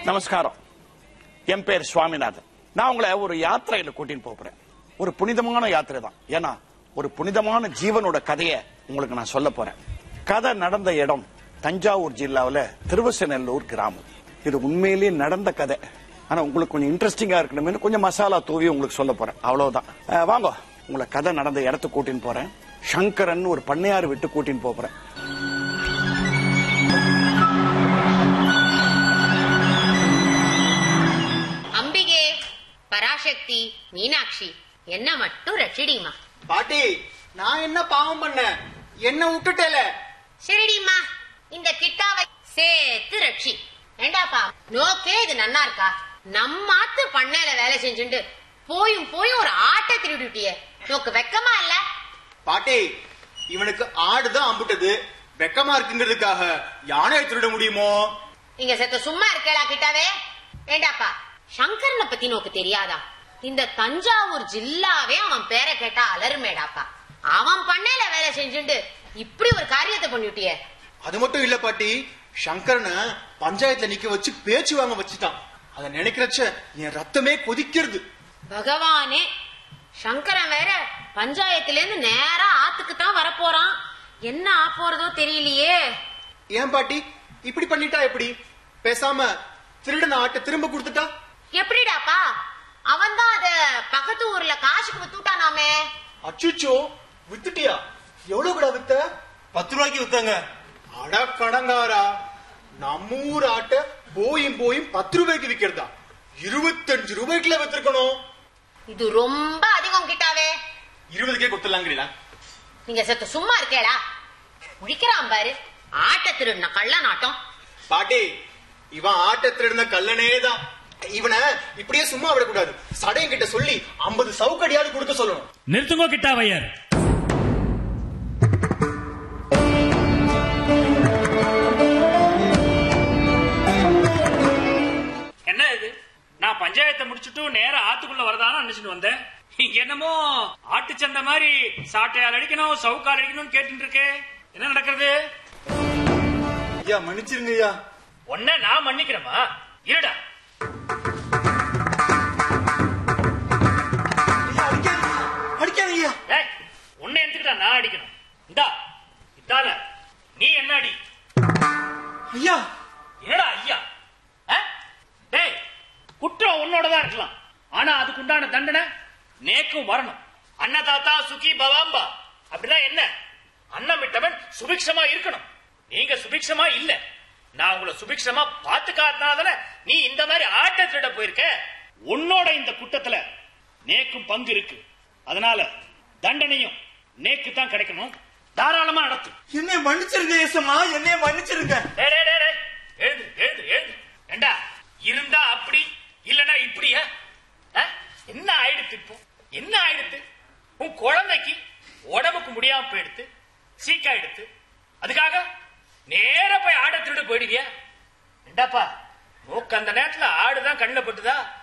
நமஸ்காரம் என் பேர் சுவாமிநாதன் நான் உங்களை ஒரு யாத்திரையில கூட்டின்னு போறேன் ஒரு புனிதமான யாத்திரை தான் ஏன்னா ஒரு புனிதமான ஜீவனோட கதையை உங்களுக்கு நான் சொல்ல போறேன் கதை நடந்த இடம் தஞ்சாவூர் ஜில்லாவுல திருவசநல்லூர் கிராமம் இது உண்மையிலேயே நடந்த கதை ஆனா உங்களுக்கு கொஞ்சம் இன்ட்ரெஸ்டிங்கா இருக்கணும்னு கொஞ்சம் மசாலா தூவி உங்களுக்கு சொல்ல போறேன் அவ்வளவுதான் அஹ், வாங்க உங்களை கதை நடந்த இடத்துக்கு கூட்டின்னு போறேன் சங்கரன் ஒரு பண்ணையார் விட்டு கூட்டின்னு போறேன் அம்பிகே பராசக்தி மீனாட்சி என்ன மட்டும் ரட்சிடிமா பாட்டி நான் என்ன பாவம் பண்ணேன் என்ன விட்டுட்டல சரிடிமா இந்த கிட்டாவை சேர்த்து ரட்சி ஏண்டாப்பா நோக்கே இது நன்னா இருக்கா நம்மாத்து பண்ணையில வேலை செஞ்சுட்டு போயும் போயும் ஒரு ஆட்டை திருடிட்டியே நோக்கு வெக்கமா இல்ல பாட்டி இவனுக்கு ஆடுதான் அம்புட்டது வெக்கமா இருக்குங்கிறதுக்காக யானையை திருட முடியுமோ நீங்க செத்த சும்மா இருக்கேளா கிட்டாவே ஏண்டாப்பா சங்கரனை பத்தி நோக்கு தெரியாதா இந்த தஞ்சாவூர் ஜில்லாவே அவன் பேரை கேட்டா அலறுமேடாப்பா அவன் பண்ணையில வேலை செஞ்சுட்டு இப்படி ஒரு காரியத்தை பண்ணிட்டியே அது மட்டும் இல்ல பாட்டி சங்கரனை பஞ்சாயத்துல நிக்க வச்சு பேச்சு வாங்க வச்சுட்டான் அத நினைக்கிறச்ச என் ரத்தமே கொதிக்கிறது பகவானே சங்கரன் வேற பஞ்சாயத்துல இருந்து நேரா ஆத்துக்கு தான் வரப்போறான் என்ன ஆப்போறதோ தெரியலையே ஏன் பாட்டி இப்படி பண்ணிட்டா எப்படி பேசாம திருடன ஆட்டை திரும்ப கொடுத்துட்டா எப்படிடாப்பா அவன் தான் அத பக்கத்து ஊர்ல காசுக்கு வித்துட்டானாமே அச்சுச்சோ வித்துட்டியா எவ்வளவு கூட வித்த பத்து ரூபாய்க்கு வித்தாங்க அட கடங்காரா நம்ம ஊர் ஆட்டை போயும் போயும் பத்து ரூபாய்க்கு விக்கிறதா இருபத்தஞ்சு ரூபாய்க்குல வித்திருக்கணும் இது ரொம்ப அதிகம் கிட்டாவே இருபதுக்கே கொடுத்துடலாங்கிறீங்களா நீங்க செத்த சும்மா இருக்கேடா முடிக்கிறான் பாரு ஆட்ட திருடின கள்ள நாட்டம் பாட்டி இவன் ஆட்டை திருடின கல்லனே தான் இவனை இப்படியே சும்மா விடக்கூடாது சடையன் கிட்ட சொல்லி ஐம்பது சவுக்கடியாவது கொடுக்க சொல்லணும் நிறுத்துங்கோ கிட்டாவையர் என்ன இது நான் பஞ்சாயத்தை முடிச்சுட்டு நேரா ஆத்துக்குள்ள வரதான்னு நினைச்சிட்டு வந்தேன் இங்க என்னமோ ஆட்டு சந்தை மாதிரி சாட்டையால் அடிக்கணும் சவுக்கால் அடிக்கணும்னு கேட்டுட்டு இருக்கே என்ன நடக்கிறது ஐயா மன்னிச்சிருங்க ஐயா ஒன்ன நான் மன்னிக்கிறேமா இருடா ஐயா, அடிக்காதீங்க. அடிக்காதீங்க ஐயா டேய், உன்னை எதுக்குடா நான் அடிக்கணும் இந்தா இதால நீ என்ன அடி ஐயா என்னடா ஐயா ஆ? டேய் குற்றம் உன்னோடதான் இருக்கலாம் ஆனா அதுக்கு உண்டான தண்டனை நேக்கும் வரணும் அன்னதாத்தா சுகி பவாம்பா அப்படின்னா என்ன அன்னமிட்டவன் சுபிக்ஷமா இருக்கணும் நீங்க சுபிக்ஷமா இல்ல நான் உங்களை சுபிக்ஷமா பார்த்து காட்டினாதானே நீ இந்த மாதிரி ஆட்ட திருட போயிருக்க உன்னோட இந்த குற்றத்துல நேக்கும் பங்கு இருக்கு அதனால தண்டனையும் நேக்கு தான் கிடைக்கணும் தாராளமா நடத்து என்னை மன்னிச்சிருங்க ஏசம்மா என்னை மன்னிச்சிருங்க டேய், டேய், டேய், டேய். எழுது எழுது எழுது ஏண்டா இருந்தா அப்படி இல்லனா இப்படியா ஆ? என்ன ஆயிடுத்து இப்போ என்ன ஆயிடுத்து உன் குழந்தைக்கு உடம்புக்கு முடியாம போயிடுத்து சீக்காயிடுத்து அதுக்காக நேரா போய் ஆட திருட போயிடுவியா ஏண்டாப்பா நோக்கு அந்த நேரத்துல ஆடுதான் கண்ணில் பட்டுதா